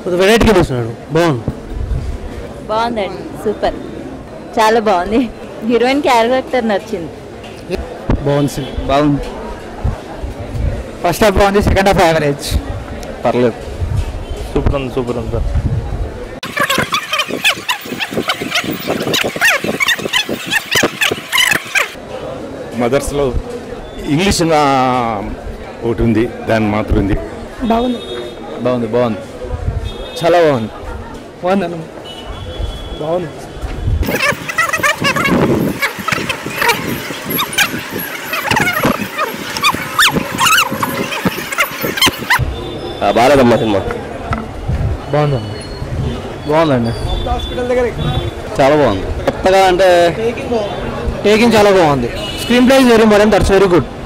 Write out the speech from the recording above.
కొద్దిగా వెరైటీగా తీస్తున్నాడు బాగుంది బాగుందండి సూపర్ చాలా బాగుంది హీరోయిన్ క్యారెక్టర్ నచ్చింది బాగుంది సినిమా బాగుంది ఫస్ట్ హాఫ్ బాగుంది సెకండ్ హాఫ్ యావరేజ్ పర్లేదు సూపర్ ఉంది సూపర్ ఉంది సార్ మదర్స్లో ఇంగ్లీష్ ఆ, ఒకటి ఉంది దాని మాత్రం ఉంది బాగుంది బాగుంది చాలా బాగుంది బాగుంది అన్న బాగుంది బాలేదమ్మా సినిమా బాగుందమ్మా బాగుందండి చాలా బాగుంది కొత్తగా అంటే టేకింగ్ చాలా బాగుంది screenplay very more and that's very good